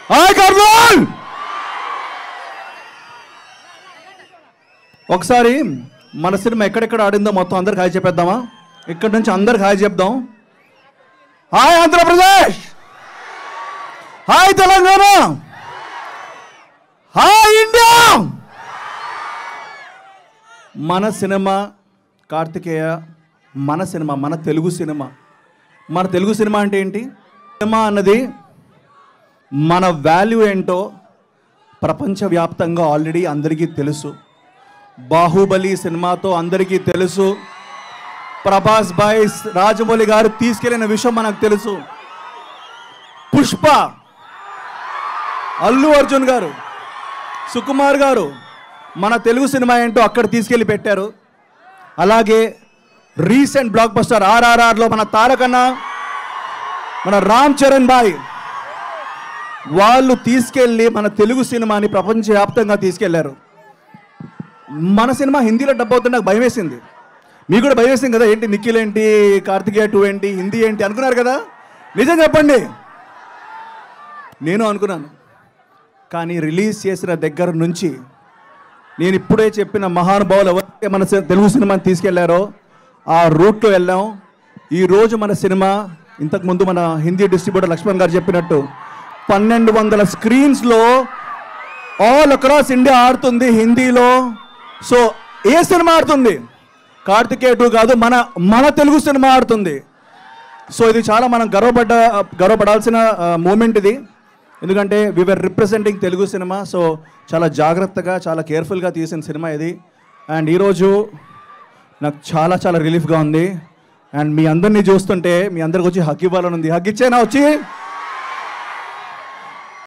hi Kurnool ఒకసారి మన cinema ఎక్కడెక్కడ ఆడిందో మొత్తం అందరికి హాయ్ చెప్పేద్దామా ఇక్కడ నుంచి అందరికి హాయ్ చెప్దాం hi Andhra Pradesh hi Telangana hi India మన సినిమా కార్తికేయ మన సినిమా మన తెలుగు సినిమా మన తెలుగు సినిమా అంటే ఏంటి సినిమా అన్నది మన వాల్యూ ఏంటో ప్రపంచవ్యాప్తంగా ఆల్రెడీ అందరికీ తెలుసు బాహుబలి సినిమాతో అందరికీ తెలుసు ప్రభాస్ బాయ్ రాజమౌళి గారు తీసుకెళ్లిన విషయం మనకు తెలుసు పుష్ప అల్లు అర్జున్ గారు సుకుమార్ గారు మన తెలుగు సినిమా ఏంటో అక్కడ తీసుకెళ్ళి పెట్టారు అలాగే రీసెంట్ బ్లాక్ బస్టర్ ఆర్ఆర్ఆర్లో మన తారకన్న మన రామ్ చరణ్ బాయ్ వాళ్ళు తీసుకెళ్ళి మన తెలుగు సినిమాని ప్రపంచవ్యాప్తంగా తీసుకెళ్లారు మన సినిమా హిందీలో డబ్బు అవుతుంది నాకు భయం వేసింది మీకు కూడా భయం వేసింది కదా ఏంటి నిఖిల్ ఏంటి కార్తికేయ టూ ఏంటి హిందీ ఏంటి అనుకున్నారు కదా నిజం చెప్పండి నేను అనుకున్నాను కానీ రిలీజ్ చేసిన దగ్గర నుంచి నేను ఇప్పుడే చెప్పిన మహానుభావులు ఎవరైతే మన సి- తెలుగు సినిమాని తీసుకెళ్లారో ఆ రూట్లో వెళ్ళాం ఈరోజు మన సినిమా ఇంతకుముందు మన హిందీ డిస్ట్రిబ్యూటర్ లక్ష్మణ్ గారు చెప్పినట్టు పన్నెండు వందల స్క్రీన్స్లో ఆల్ అక్రాస్ ఇండియా ఆడుతుంది హిందీలో సో ఏ సినిమా ఆడుతుంది కార్తికేయ టూ కాదు మన మన తెలుగు సినిమా ఆడుతుంది సో ఇది చాలా మనం గర్వపడ్డ గర్వపడాల్సిన మూమెంట్ ఇది ఎందుకంటే we're representing Telugu cinema so చాలా జాగ్రత్తగా చాలా కేర్ఫుల్గా తీసిన సినిమా ఇది అండ్ ఈరోజు నాకు చాలా చాలా రిలీఫ్గా ఉంది అండ్ మీ అందరినీ చూస్తుంటే మీ అందరికి వచ్చి హగ్ ఇవ్వాలని ఉంది హగ్ ఇచ్చేనా వచ్చి